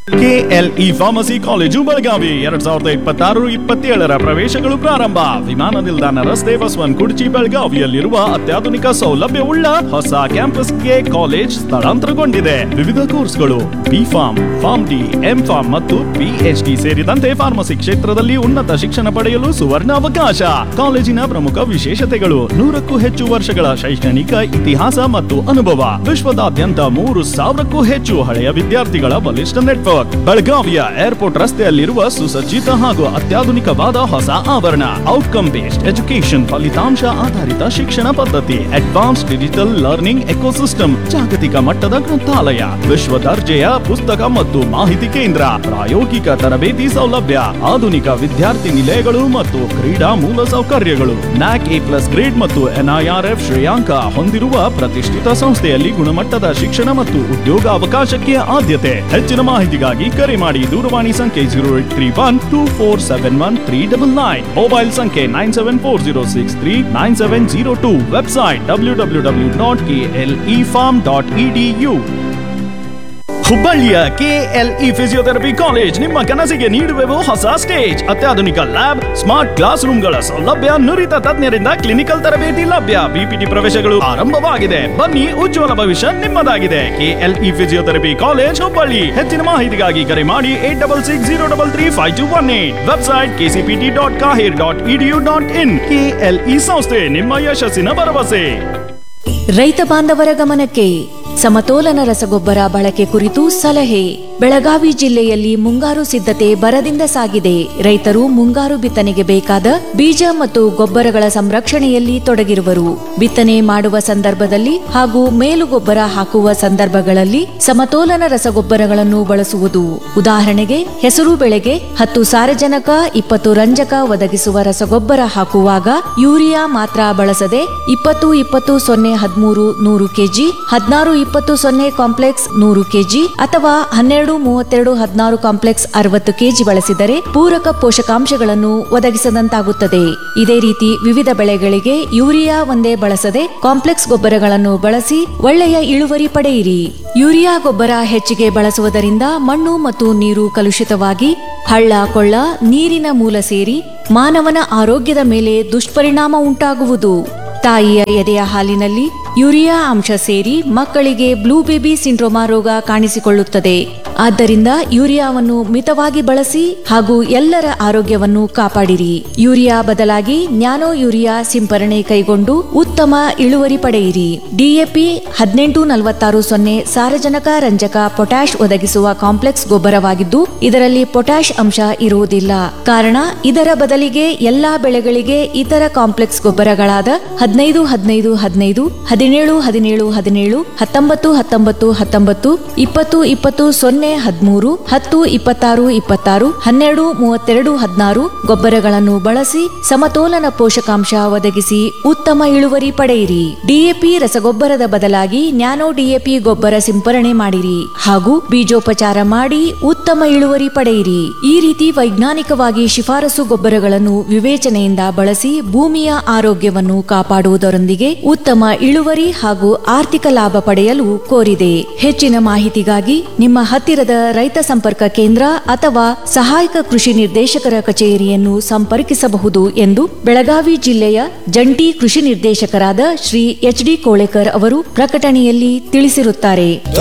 KLE pharmacy college Belagavi ಎರಡ್ ಸಾವಿರದ ಇಪ್ಪತ್ತಾರು ಇಪ್ಪತ್ತೇಳರ ಪ್ರವೇಶಗಳು ಪ್ರಾರಂಭ ವಿಮಾನ ನಿಲ್ದಾಣ ರಸ್ತೆ ಬಸವನ್ ಕುರ್ಚಿ ಬೆಳಗಾವಿಯಲ್ಲಿರುವ ಅತ್ಯಾಧುನಿಕ ಸೌಲಭ್ಯವುಳ್ಳ ಹೊಸ ಕ್ಯಾಂಪಸ್ಗೆ ಕಾಲೇಜ್ ಸ್ಥಳಾಂತರಗೊಂಡಿದೆ ವಿವಿಧ ಕೋರ್ಸ್ಗಳು B pharm pharm D M pharm ಮತ್ತು ಪಿಎಚ್ಡಿ ಸೇರಿದಂತೆ ಫಾರ್ಮಸಿ ಕ್ಷೇತ್ರದಲ್ಲಿ ಉನ್ನತ ಶಿಕ್ಷಣ ಪಡೆಯಲು ಸುವರ್ಣ ಅವಕಾಶ ಕಾಲೇಜಿನ ಪ್ರಮುಖ ವಿಶೇಷತೆಗಳು ನೂರಕ್ಕೂ ಹೆಚ್ಚು ವರ್ಷಗಳ ಶೈಕ್ಷಣಿಕ ಇತಿಹಾಸ ಮತ್ತು ಅನುಭವ ವಿಶ್ವದಾದ್ಯಂತ ಮೂರು ಸಾವಿರಕ್ಕೂ ಹೆಚ್ಚು ಹಳೆಯ ವಿದ್ಯಾರ್ಥಿಗಳ ಬಲಿಷ್ಠ ನೆಟ್ವರ್ಕ್ ಬೆಳಗಾವಿಯ ಏರ್ಪೋರ್ಟ್ ರಸ್ತೆಯಲ್ಲಿರುವ ಸುಸಜ್ಜಿತ ಹಾಗೂ ಅತ್ಯಾಧುನಿಕವಾದ ಹೊಸ ಆವರಣ ಔಟ್ಕಮ್ ಬೇಸ್ಡ್ ಎಜುಕೇಶನ್ ಫಲಿತಾಂಶ ಆಧಾರಿತ ಶಿಕ್ಷಣ ಪದ್ಧತಿ ಅಡ್ವಾನ್ಸ್ ಡಿಜಿಟಲ್ ಲರ್ನಿಂಗ್ ಎಕೋಸಿಸ್ಟಮ್ ಜಾಗತಿಕ ಮಟ್ಟದ ಗ್ರಂಥಾಲಯ ವಿಶ್ವ ದರ್ಜೆಯ ಪುಸ್ತಕ ಮತ್ತು ಮಾಹಿತಿ ಕೇಂದ್ರ ಪ್ರಾಯೋಗಿಕ ತರಬೇತಿ ಸೌಲಭ್ಯ ಆಧುನಿಕ ವಿದ್ಯಾರ್ಥಿ ನಿಲಯಗಳು ಮತ್ತು ಕ್ರೀಡಾ ಮೂಲ ಸೌಕರ್ಯಗಳು ನ್ಯಾಕ್ ಎ ಪ್ಲಸ್ ಗ್ರೇಡ್ ಮತ್ತು ಎನ್ಐಆರ್ಎಫ್ ಶ್ರೇಯಾಂಕ ಹೊಂದಿರುವ ಪ್ರತಿಷ್ಠಿತ ಸಂಸ್ಥೆಯಲ್ಲಿ ಗುಣಮಟ್ಟದ ಶಿಕ್ಷಣ ಮತ್ತು ಉದ್ಯೋಗ ಅವಕಾಶಕ್ಕೆ ಆದ್ಯತೆ ಹೆಚ್ಚಿನ ಮಾಹಿತಿಗಾಗಿ ಕರೆ ಮಾಡಿ ದೂರವಾಣಿ ಸಂಖ್ಯೆ zero eight three one two four seven one three double nine mobile ಸಂಖ್ಯೆ nine seven four zero six three nine seven zero two website W W W dot K L E pharm dot E D U ಹುಬ್ಬಳ್ಳಿಯ KLE physiotherapy college ನಿಮ್ಮ ಕನಸಿಗೆ ನೀಡುವೆವು ಹೊಸ stage ಅತ್ಯಾಧುನಿಕ lab smart class ರೂಮ್ಗಳ ಸೌಲಭ್ಯ ನುರಿತ ತಜ್ಞರಿಂದ clinical ತರಬೇತಿ ಲಭ್ಯ ಬಿಪಿಟಿ ಪ್ರವೇಶಗಳು ಆರಂಭವಾಗಿದೆ ಬನ್ನಿ ಉಜ್ವಲ ಭವಿಷ್ಯ ನಿಮ್ಮದಾಗಿದೆ ಕೆಎಲ್ಇ ಫಿಸಿಯೋಥೆರಪಿ ಕಾಲೇಜ್ ಹುಬ್ಬಳ್ಳಿ ಹೆಚ್ಚಿನ ಮಾಹಿತಿಗಾಗಿ ಕರೆ ಮಾಡಿ eight double six zero double three five two one eight website KCPT dot KAHER dot EDU dot in KLE ಸಂಸ್ಥೆ ನಿಮ್ಮ ಯಶಸ್ಸಿನ ಭರವಸೆ ರೈತ ಬಾಂಧವರ ಗಮನಕ್ಕೆ ಸಮತೋಲನ ರಸಗೊಬ್ಬರ ಬಳಕೆ ಕುರಿತು ಸಲಹೆ ಬೆಳಗಾವಿ ಜಿಲ್ಲೆಯಲ್ಲಿ ಮುಂಗಾರು ಸಿದ್ಧತೆ ಬರದಿಂದ ಸಾಗಿದೆ ರೈತರು ಮುಂಗಾರು ಬಿತ್ತನೆಗೆ ಬೇಕಾದ ಬೀಜ ಮತ್ತು ಗೊಬ್ಬರಗಳ ಸಂರಕ್ಷಣೆಯಲ್ಲಿ ತೊಡಗಿರುವರು ಬಿತ್ತನೆ ಮಾಡುವ ಸಂದರ್ಭದಲ್ಲಿ ಹಾಗೂ ಮೇಲುಗೊಬ್ಬರ ಹಾಕುವ ಸಂದರ್ಭಗಳಲ್ಲಿ ಸಮತೋಲನ ರಸಗೊಬ್ಬರಗಳನ್ನು ಬಳಸುವುದು ಉದಾಹರಣೆಗೆ ಹೆಸರು ಬೆಳೆಗೆ ಹತ್ತು ಸಾರಜನಕ ಇಪ್ಪತ್ತು ರಂಜಕ ಒದಗಿಸುವ ರಸಗೊಬ್ಬರ ಹಾಕುವಾಗ ಯೂರಿಯಾ ಮಾತ್ರ ಬಳಸದೆ ಇಪ್ಪತ್ತು ಇಪ್ಪತ್ತು ಸೊನ್ನೆ ಹದಿಮೂರು ನೂರು ಕೆಜಿ ಹದಿನಾರು ಇಪ್ಪತ್ತು ಸೊನ್ನೆ ಕಾಂಪ್ಲೆಕ್ಸ್ ನೂರು ಕೆಜಿ ಅಥವಾ ಹನ್ನೆರಡು ಮೂವತ್ತೆರಡು ಹದಿನಾರು ಕಾಂಪ್ಲೆಕ್ಸ್ ಅರವತ್ತು ಕೆಜಿ ಬಳಸಿದರೆ ಪೂರಕ ಪೋಷಕಾಂಶಗಳನ್ನು ಒದಗಿಸದಂತಾಗುತ್ತದೆ ಇದೇ ರೀತಿ ವಿವಿಧ ಬೆಳೆಗಳಿಗೆ ಯೂರಿಯಾ ಒಂದೇ ಬಳಸದೆ ಕಾಂಪ್ಲೆಕ್ಸ್ ಗೊಬ್ಬರಗಳನ್ನು ಬಳಸಿ ಒಳ್ಳೆಯ ಇಳುವರಿ ಪಡೆಯಿರಿ ಯೂರಿಯಾ ಗೊಬ್ಬರ ಹೆಚ್ಚಿಗೆ ಬಳಸುವುದರಿಂದ ಮಣ್ಣು ಮತ್ತು ನೀರು ಕಲುಷಿತವಾಗಿ ಹಳ್ಳ ಕೊಳ್ಳ ನೀರಿನ ಮೂಲ ಸೇರಿ ಮಾನವನ ಆರೋಗ್ಯದ ಮೇಲೆ ದುಷ್ಪರಿಣಾಮ ಉಂಟಾಗುವುದು ತಾಯಿಯ ಎದೆಯ ಹಾಲಿನಲ್ಲಿ ಯೂರಿಯಾ ಅಂಶ ಸೇರಿ ಮಕ್ಕಳಿಗೆ ಬ್ಲೂ ಬೇಬಿ ಸಿಂಡ್ರೋಮಾ ರೋಗ ಕಾಣಿಸಿಕೊಳ್ಳುತ್ತದೆ ಆದ್ದರಿಂದ ಯೂರಿಯಾವನ್ನು ಮಿತವಾಗಿ ಬಳಸಿ ಹಾಗೂ ಎಲ್ಲರ ಆರೋಗ್ಯವನ್ನು ಕಾಪಾಡಿರಿ ಯೂರಿಯಾ ಬದಲಾಗಿ ನ್ಯಾನೋ ಯೂರಿಯಾ ಸಿಂಪರಣೆ ಕೈಗೊಂಡು ಉತ್ತಮ ಇಳುವರಿ ಪಡೆಯಿರಿ ಡಿಎಪಿ ಹದಿನೆಂಟು ನಲವತ್ತಾರು ಸೊನ್ನೆ ಸಾರಜನಕ ರಂಜಕ ಪೊಟ್ಯಾಶ್ ಒದಗಿಸುವ ಕಾಂಪ್ಲೆಕ್ಸ್ ಗೊಬ್ಬರವಾಗಿದ್ದು ಇದರಲ್ಲಿ ಪೊಟ್ಯಾಶ್ ಅಂಶ ಇರುವುದಿಲ್ಲ ಕಾರಣ ಇದರ ಬದಲಿಗೆ ಎಲ್ಲಾ ಬೆಳೆಗಳಿಗೆ ಇತರ ಕಾಂಪ್ಲೆಕ್ಸ್ ಗೊಬ್ಬರಗಳಾದ ಹದಿನೈದು ಹದಿನೈದು ಹದಿನೈದು ಹದಿನೇಳು ಹದಿನೇಳು ಹದಿನೇಳು ಹತ್ತೊಂಬತ್ತು ಹತ್ತೊಂಬತ್ತು ಹತ್ತೊಂಬತ್ತು ಇಪ್ಪತ್ತು ಇಪ್ಪತ್ತು ಸೊನ್ನೆ ಹದಿಮೂರು ಹತ್ತು ಇಪ್ಪತ್ತಾರು ಇಪ್ಪತ್ತಾರು ಹನ್ನೆರಡು ಮೂವತ್ತೆರಡು ಹದಿನಾರು ಗೊಬ್ಬರಗಳನ್ನು ಬಳಸಿ ಸಮತೋಲನ ಪೋಷಕಾಂಶ ಒದಗಿಸಿ ಉತ್ತಮ ಇಳುವರಿ ಪಡೆಯಿರಿ ಡಿಎಪಿ ರಸಗೊಬ್ಬರದ ಬದಲಾಗಿ ನ್ಯಾನೋ ಡಿಎಪಿ ಗೊಬ್ಬರ ಸಿಂಪರಣೆ ಮಾಡಿರಿ ಹಾಗೂ ಬೀಜೋಪಚಾರ ಮಾಡಿ ಉತ್ತಮ ಇಳುವರಿ ಪಡೆಯಿರಿ ಈ ರೀತಿ ವೈಜ್ಞಾನಿಕವಾಗಿ ಶಿಫಾರಸು ಗೊಬ್ಬರಗಳನ್ನು ವಿವೇಚನೆಯಿಂದ ಬಳಸಿ ಭೂಮಿಯ ಆರೋಗ್ಯವನ್ನು ಕಾಪಾಡುವುದರೊಂದಿಗೆ ಉತ್ತಮ ಇಳುವರಿ ಹಾಗೂ ಆರ್ಥಿಕ ಲಾಭ ಪಡೆಯಲು ಕೋರಿದೆ ಹೆಚ್ಚಿನ ಮಾಹಿತಿಗಾಗಿ ನಿಮ್ಮ ಹತ್ತಿರದ ರೈತ ಸಂಪರ್ಕ ಕೇಂದ್ರ ಅಥವಾ ಸಹಾಯಕ ಕೃಷಿ ನಿರ್ದೇಶಕರ ಕಚೇರಿಯನ್ನು ಸಂಪರ್ಕಿಸಬಹುದು ಎಂದು ಬೆಳಗಾವಿ ಜಿಲ್ಲೆಯ ಜಂಟಿ ಕೃಷಿ ನಿರ್ದೇಶಕರಾದ ಶ್ರೀ ಎಚ್ ಡಿ ಕೋಳೆಕರ್ ಅವರು ಪ್ರಕಟಣೆಯಲ್ಲಿ ತಿಳಿಸಿರುತ್ತಾರೆ